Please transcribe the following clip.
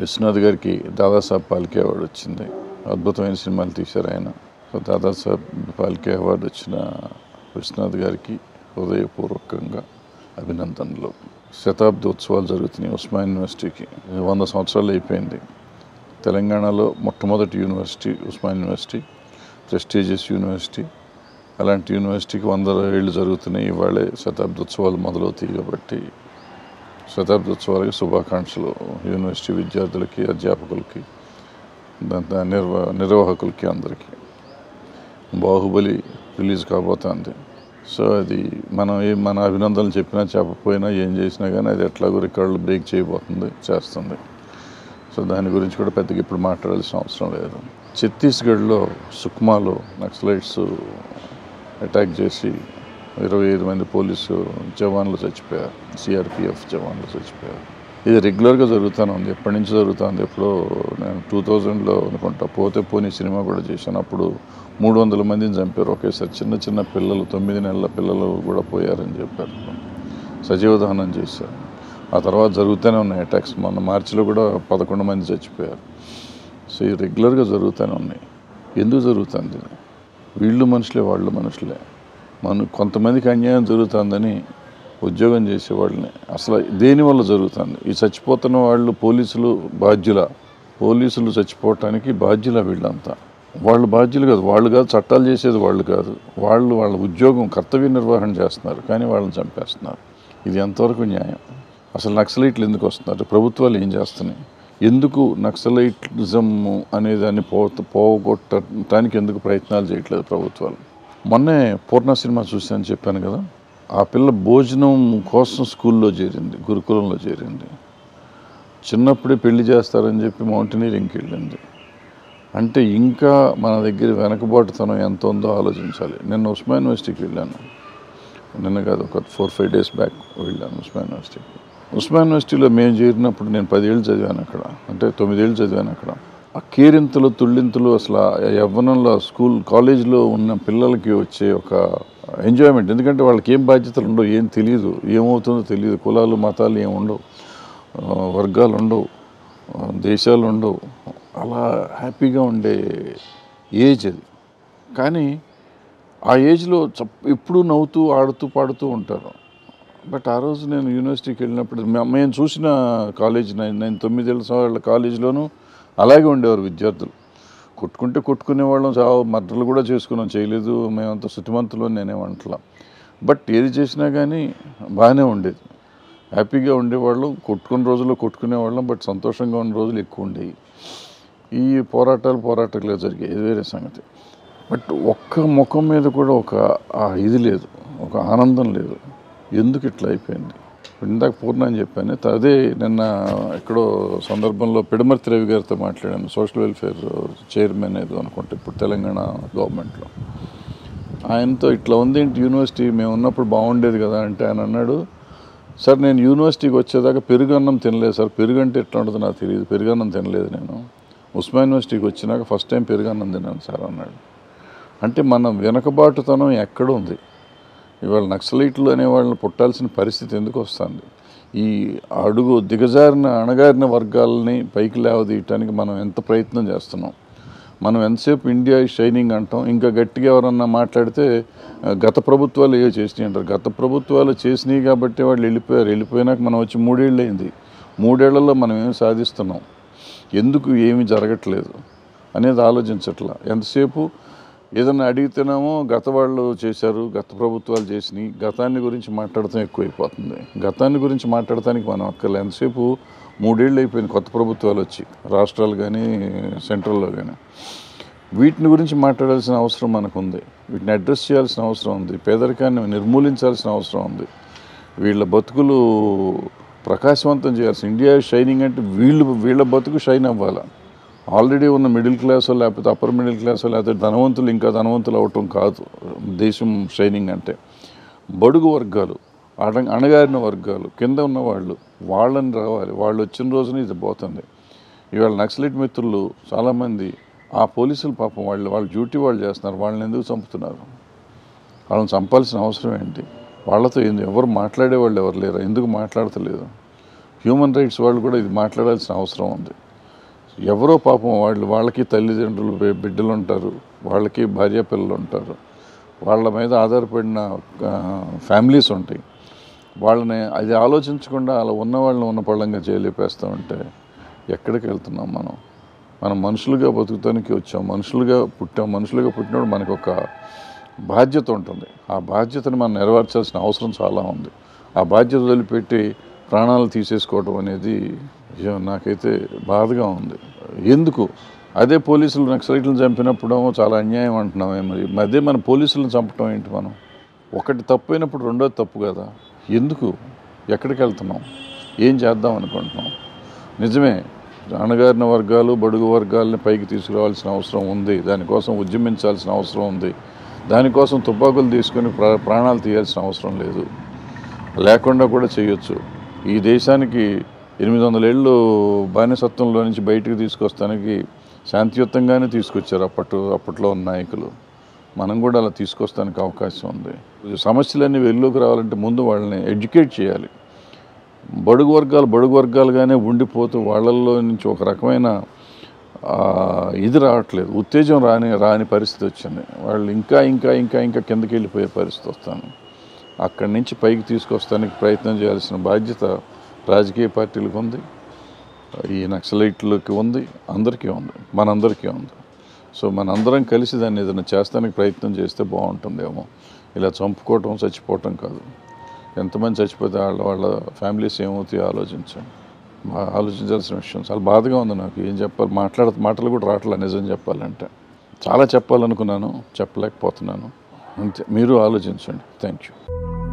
విశ్వనాథ్ గారికి దాదాసాహెబ్ పాల్కే అవార్డు వచ్చింది అద్భుతమైన సినిమాలు తీశారు ఆయన సో దాదాసాహెబ్ పాల్కే అవార్డు వచ్చిన విశ్వనాథ్ గారికి హృదయపూర్వకంగా అభినందనలు శతాబ్ది ఉత్సవాలు జరుగుతున్నాయి ఉస్మాన్ యూనివర్సిటీకి వంద సంవత్సరాలు అయిపోయింది తెలంగాణలో మొట్టమొదటి university Osman university prestigious university అలాంటి యూనివర్సిటీకి వంద ఏళ్ళు జరుగుతున్నాయి ఇవాళే శతాబ్ది ఉత్సవాలు మొదలవుతాయి కాబట్టి శతాబ్ది ఉత్సవాలకి శుభాకాంక్షలు యూనివర్సిటీ విద్యార్థులకి అధ్యాపకులకి దాంతో నిర్వా నిర్వాహకులకి అందరికీ బాహుబలి రిలీజ్ కాబోతోంది సో అది మనం ఏ మన అభినందనలు చెప్పినా చెప్పకపోయినా ఏం చేసినా కానీ అది ఎట్లాగో రికార్డులు బ్రేక్ చేయబోతుంది చేస్తుంది సో దాని గురించి కూడా పెద్దగా ఇప్పుడు మాట్లాడాల్సిన అవసరం లేదు ఛత్తీస్గఢ్లో సుక్మాలో నక్సలైట్స్ అటాక్ చేసి ఇరవై ఐదు మంది పోలీసు జవాన్లు చచ్చిపోయారు సిఆర్పిఎఫ్ జవాన్లు చచ్చిపోయారు ఇది రెగ్యులర్గా జరుగుతూనే ఉంది ఎప్పటి నుంచి జరుగుతుంది ఎప్పుడో నేను టూ థౌజండ్లో అనుకుంటా పోతే పోనీ సినిమా కూడా చేశాను అప్పుడు మూడు వందల మందిని చంపారు ఒకేసారి చిన్న చిన్న పిల్లలు తొమ్మిది నెలల పిల్లలు కూడా పోయారని చెప్పారు సజీవ దహనం చేశారు ఆ తర్వాత జరుగుతూనే ఉన్నాయి అటాక్స్ మొన్న మార్చిలో కూడా పదకొండు మంది చచ్చిపోయారు సో ఇవి రెగ్యులర్గా జరుగుతూనే ఉన్నాయి ఎందుకు జరుగుతుంది ఇది? వీళ్ళు మనుషులే వాళ్ళు మనుషులే మన కొంతమందికి అన్యాయం జరుగుతుందని ఉద్యోగం చేసే వాళ్ళని అసలు దేనివల్ల జరుగుతుంది ఈ చచ్చిపోతున్న వాళ్ళు పోలీసులు బాధ్యుల పోలీసులు చచ్చిపోవటానికి బాధ్యుల వీళ్ళంతా వాళ్ళు బాధ్యులు కాదు వాళ్ళు కాదు చట్టాలు చేసేది వాళ్ళు కాదు వాళ్ళు వాళ్ళ ఉద్యోగం కర్తవ్య నిర్వహణ చేస్తున్నారు కానీ వాళ్ళని చంపేస్తున్నారు ఇది ఎంతవరకు న్యాయం అసలు నక్సలైట్లు ఎందుకు వస్తున్నారు ప్రభుత్వాలు ఏం చేస్తున్నాయి ఎందుకు నక్సలైటిజం అనే దాన్ని పో పోగొట్టడానికి ఎందుకు ప్రయత్నాలు చేయట్లేదు ప్రభుత్వాలు మొన్నే పూర్ణ సినిమా చూశాను చెప్పాను కదా ఆ పిల్ల భోజనం కోసం స్కూల్లో చేరింది గురుకులంలో చేరింది చిన్నప్పుడే పెళ్లి చేస్తారని చెప్పి మౌంటనీరింగ్కి వెళ్ళింది అంటే ఇంకా మన దగ్గర వెనకబాటుతనం ఎంత ఉందో ఆలోచించాలి నిన్న ఉస్మాన్ యూనివర్సిటీకి వెళ్ళాను నిన్న కాదు ఒక ఫోర్ ఫైవ్ డేస్ బ్యాక్ వెళ్ళాను ఉస్మాన్ యూనివర్సిటీకి ఉస్మాన్ యూనివర్సిటీలో మేము చేరినప్పుడు నేను పదేళ్ళు చదివాను అక్కడ అంటే తొమ్మిదేళ్ళు చదివాను అక్కడ ఆ కేరింతలు తుళ్ళింతలు అసలు ఆ యవ్వనంలో ఆ స్కూల్ కాలేజీలో ఉన్న పిల్లలకి వచ్చే ఒక ఎంజాయ్మెంట్ ఎందుకంటే వాళ్ళకి ఏం బాధ్యతలు ఉండవు ఏం తెలియదు ఏమవుతుందో తెలియదు కులాలు మతాలు ఏం ఉండవు ఆ, వర్గాలు ఉండవు ఆ, దేశాలు ఉండవు అలా హ్యాపీగా ఉండే ఏజ్ అది కానీ ఆ ఏజ్లో చప్ ఎప్పుడూ నవ్వుతూ ఆడుతూ పాడుతూ ఉంటారు బట్ ఆ రోజు నేను యూనివర్సిటీకి వెళ్ళినప్పుడు మే- మేము చూసిన కాలేజ్ నేను నేను తొమ్మిదేళ్ళ సంవత్సరాల కాలేజీలోనూ అలాగే ఉండేవారు విద్యార్థులు కొట్టుకుంటే కొట్టుకునే వాళ్ళం చావు మర్డర్లు కూడా చేసుకున్నాం చేయలేదు మేమంతా శుతిమంతులు అని నేనేమంటలా బట్ ఏది చేసినా కానీ బాగానే ఉండేది హ్యాపీగా ఉండేవాళ్ళం కొట్టుకున్న రోజుల్లో కొట్టుకునేవాళ్ళం బట్ సంతోషంగా ఉన్న రోజులు ఎక్కువ ఉండేవి ఈ పోరాటాలు పోరాటాలుగా జరిగాయి ఇది వేరే సంగతి బట్ ఒక్క ముఖం మీద కూడా ఒక ఆ ఇది లేదు ఒక ఆనందం లేదు ఎందుకు ఇట్లా అయిపోయింది ఇందాక పూర్ణ అని చెప్పాను అదే నిన్న ఎక్కడో సందర్భంలో పిడమర్తి రవి గారితో మాట్లాడాను సోషల్ వెల్ఫేర్ చైర్మన్ ఏదో అనుకుంటే ఇప్పుడు తెలంగాణ గవర్నమెంట్లో ఆయనతో ఇట్లా ఉంది ఏంటి యూనివర్సిటీ మేము ఉన్నప్పుడు బాగుండేది కదా అంటే ఆయన అన్నాడు సార్ నేను యూనివర్సిటీకి వచ్చేదాకా పెరుగన్నం తినలేదు సార్ పెరుగు అంటే ఎట్లా ఉంటుందో నాకు తెలియదు పెరుగన్నం తినలేదు నేను ఉస్మాన్ యూనివర్సిటీకి వచ్చినాక ఫస్ట్ టైం పెరుగన్నం తిన్నాను సార్ అన్నాడు అంటే మన వెనకబాటుతనం ఎక్కడ ఉంది ఇవాళ నక్సలైట్లు అనే వాళ్ళని పుట్టాల్సిన పరిస్థితి ఎందుకు వస్తుంది ఈ అడుగు దిగజారిన అణగారిన వర్గాలని పైకి లేవదీయటానికి మనం ఎంత ప్రయత్నం చేస్తున్నాం మనం ఎంతసేపు ఇండియా ఈ షైనింగ్ అంటాం ఇంకా గట్టిగా ఎవరన్నా మాట్లాడితే ఆ, గత ప్రభుత్వాలు ఏవో చేసినాయి అంటారు గత ప్రభుత్వాలు చేసినాయి కాబట్టి వాళ్ళు వెళ్ళిపోయారు వెళ్ళిపోయినాక మనం వచ్చి మూడేళ్ళు అయింది మూడేళ్లలో మనం ఏం సాధిస్తున్నాం ఎందుకు ఏమీ జరగట్లేదు అనేది ఆలోచించట్లా ఎంతసేపు ఏదన్నా అడిగితేనేమో గత వాళ్ళు చేశారు గత ప్రభుత్వాలు చేసినాయి గతాన్ని గురించి మాట్లాడటం ఎక్కువైపోతుంది గతాన్ని గురించి మాట్లాడటానికి మనం అక్కర్లే ఎంతసేపు మూడేళ్ళు అయిపోయింది కొత్త ప్రభుత్వాలు వచ్చి రాష్ట్రాలు కానీ సెంట్రల్లో కానీ వీటిని గురించి మాట్లాడాల్సిన అవసరం మనకు ఉంది వీటిని అడ్రస్ చేయాల్సిన అవసరం ఉంది పేదరికాన్ని నిర్మూలించాల్సిన అవసరం ఉంది వీళ్ళ బతుకులు ప్రకాశవంతం చేయాల్సి ఇండియా షైనింగ్ అంటే వీళ్ళు వీళ్ళ బతుకు షైన్ అవ్వాలి ఆల్రెడీ ఉన్న మిడిల్ క్లాస్ లేకపోతే అప్పర్ మిడిల్ క్లాస్ లేకపోతే ధనవంతులు ఇంకా ధనవంతులు అవటం కాదు దేశం షైనింగ్ అంటే బడుగు వర్గాలు అణ అణగారిన వర్గాలు కింద ఉన్న వాళ్ళు వాళ్ళని రావాలి వాళ్ళు వచ్చిన రోజున ఇది పోతుంది ఇవాళ నక్సలైట్ మిత్రులు చాలామంది ఆ పోలీసులు పాపం వాళ్ళు వాళ్ళ డ్యూటీ వాళ్ళు చేస్తున్నారు వాళ్ళని ఎందుకు చంపుతున్నారు వాళ్ళని చంపాల్సిన అవసరం ఏంటి వాళ్ళతో ఏంది ఎవరు మాట్లాడే వాళ్ళు ఎవరు లేరు ఎందుకు మాట్లాడతలేదు హ్యూమన్ రైట్స్ వాళ్ళు కూడా ఇది మాట్లాడాల్సిన అవసరం ఉంది ఎవరో పాపం వాళ్ళు వాళ్ళకి తల్లిదండ్రులు బి- బిడ్డలు ఉంటారు వాళ్ళకి భార్య పిల్లలు ఉంటారు వాళ్ళ మీద ఆధారపడిన ఆ, ఫ్యామిలీస్ ఉంటాయి వాళ్ళని అది ఆలోచించకుండా అలా ఉన్న వాళ్ళని ఉన్న పళ్ళంగా చేయలేపేస్తూ ఉంటే ఎక్కడికి వెళ్తున్నాం మనం మనం మనుషులుగా బతుకుతానికి వచ్చాం మనుషులుగా పుట్టాం మనుషులుగా పుట్టినప్పుడు మనకు ఒక బాధ్యత ఉంటుంది ఆ బాధ్యతను మనం నెరవేర్చాల్సిన అవసరం చాలా ఉంది ఆ బాధ్యత వదిలిపెట్టి ప్రాణాలు తీసేసుకోవడం అనేది అయ్యో, నాకైతే బాధగా ఉంది ఎందుకు అదే పోలీసులు నక్సలైట్లను చంపినప్పుడు చాలా అన్యాయం అంటున్నామే మరి అదే మన పోలీసులను చంపడం ఏంటి మనం ఒకటి తప్పు అయినప్పుడు రెండోది తప్పు కదా ఎందుకు ఎక్కడికి వెళ్తున్నాం ఏం చేద్దాం అనుకుంటున్నాం నిజమే అణగారిన వర్గాలు బడుగు వర్గాలని పైకి తీసుకురావాల్సిన అవసరం ఉంది దానికోసం ఉద్యమించాల్సిన అవసరం ఉంది దానికోసం తుపాకులు తీసుకొని ప్రా ప్రాణాలు తీయాల్సిన అవసరం లేదు లేకుండా కూడా చేయొచ్చు ఈ దేశానికి ఎనిమిది వందల ఏళ్ళు బానిసత్వంలో నుంచి బయటికి తీసుకొస్తానికి శాంతియుతంగానే తీసుకొచ్చారు అప్పట్లో అప్పట్లో ఉన్న నాయకులు మనం కూడా అలా తీసుకొస్తానికి అవకాశం ఉంది ఈ సమస్యలన్నీ వెలుగులోకి రావాలంటే ముందు వాళ్ళని ఎడ్యుకేట్ చేయాలి బడుగు వర్గాలు బడుగు వర్గాలుగానే ఉండిపోతూ వాళ్ళల్లో నుంచి ఒక రకమైన ఆ, ఇది రావట్లేదు ఉత్తేజం రాని రాని పరిస్థితి వచ్చింది వాళ్ళు ఇంకా ఇంకా ఇంకా ఇంకా కిందకి వెళ్ళిపోయే పరిస్థితి వస్తాను అక్కడి నుంచి పైకి తీసుకొస్తానికి ప్రయత్నం చేయాల్సిన బాధ్యత రాజకీయ పార్టీలకు ఉంది ఈ నక్సలైట్లకి ఉంది అందరికీ ఉంది మనందరికీ ఉంది సో మనందరం కలిసి దాన్ని ఏదైనా చేస్తానికి ప్రయత్నం చేస్తే బాగుంటుందేమో ఇలా చంపుకోవటం చచ్చిపోవటం కాదు ఎంతమంది చచ్చిపోతే వాళ్ళ వాళ్ళ ఫ్యామిలీస్ ఏమవుతాయో ఆలోచించండి బా- ఆలోచించాల్సిన విషయం చాలా బాధగా ఉంది నాకు ఏం చెప్పాలి మాట్లాడ మాటలు కూడా రావట్లే నిజం చెప్పాలంటే చాలా చెప్పాలనుకున్నాను చెప్పలేకపోతున్నాను అంతే మీరు ఆలోచించండి థ్యాంక్ యూ